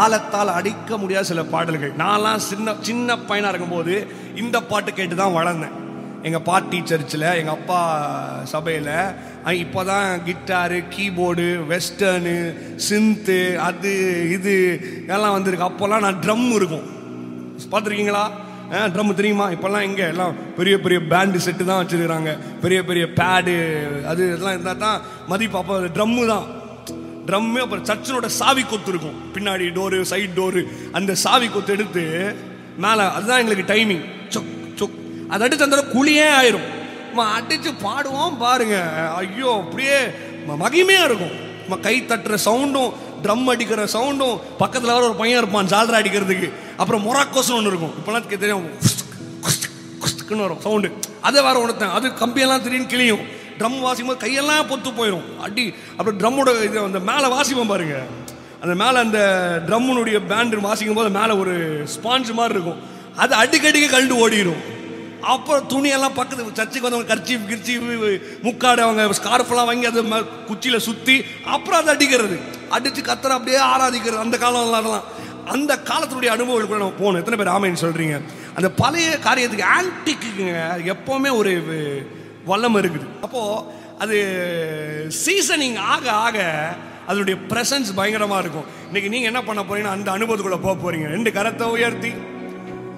தாளத்தால் அடிக்க முடியாத சில பாடல்கள் நான்லாம் சின்ன சின்ன பையனா இருக்கும்போது இந்த பாட்டு கேட்டு தான் வளர்ந்தேன் எங்கள் பாட்டி சர்ச்சில் எங்கள் அப்பா சபையில் இப்போ தான் கிட்டாரு கீபோர்டு வெஸ்டர்னு சிந்து அது இது எல்லாம் வந்திருக்கு அப்போல்லாம் நான் ட்ரம் இருக்கும் பார்த்துருக்கீங்களா ட்ரம் தெரியுமா இப்போல்லாம் எங்கே எல்லாம் பெரிய பெரிய பேண்டு செட்டு தான் வச்சுருக்கிறாங்க பெரிய பெரிய பேடு அது இதெல்லாம் இருந்தால் தான் மதிப்பு அப்போ ட்ரம்மு தான் ட்ரம்மு அப்புறம் சர்ச்சினோட சாவி கொத்து இருக்கும் பின்னாடி டோரு சைடு டோரு அந்த சாவி கொத்து எடுத்து மேலே அதுதான் எங்களுக்கு டைமிங் சொக் சொக் அதை அடிச்சு அந்த குழியே ஆயிரும் நம்ம அடிச்சு பாடுவோம் பாருங்க ஐயோ அப்படியே ம- மகிமையா இருக்கும் நம்ம கை தட்டுற சவுண்டும் ட்ரம் அடிக்கிற சவுண்டும் பக்கத்தில் வேற ஒரு பையன் இருப்பான் ஜால்ரா அடிக்கிறதுக்கு அப்புறம் மொராக்கோஸ்னு ஒன்று இருக்கும் இப்போலாம் தெரியும் குஸ்துக்குன்னு வரும் சவுண்டு அதை வேற உணர்த்தேன் அது கம்பியெல்லாம் திடீர்னு கிளியும் ட்ரம் வாசிக்கும் போது கையெல்லாம் பொத்து போயிடும் அடி அப்புறம் ட்ரம்மோட இது அந்த மேலே வாசிப்போம் பாருங்க அந்த மேலே அந்த ட்ரம்முனுடைய பேண்டு வாசிக்கும் போது மேலே ஒரு ஸ்பாஞ்ச் மாதிரி இருக்கும் அது அடிக்கடிக்கு கழண்டு ஓடிடும் அப்புறம் துணியெல்லாம் பக்கத்து சர்ச்சுக்கு வந்தவங்க கர்ச்சி கிர்ச்சி முக்காடு அவங்க ஸ்கார்ஃபெல்லாம் வாங்கி அதை ம- குச்சியில சுற்றி அப்புறம் அதை அடிக்கிறது அடித்து கத்துற அப்படியே ஆராதிக்கிறது அந்த காலம் அதெல்லாம் அந்த காலத்தினுடைய அனுபவங்களுக்குள்ள நம்ம போகணும் எத்தனை பேர் ஆமைன்னு சொல்றீங்க அந்த பழைய காரியத்துக்கு ஆன்டிக்குங்க எப்பவுமே ஒரு வு- வல்லம் இருக்குது அப்போ அது சீசனிங் ஆக ஆக அதனுடைய பிரசன்ஸ் பயங்கரமா இருக்கும் இன்னைக்கு நீங்க என்ன பண்ண போறீங்கன்னா அந்த அனுபவத்துக்குள்ள போக போறீங்க ரெண்டு கரத்தை உயர்த்தி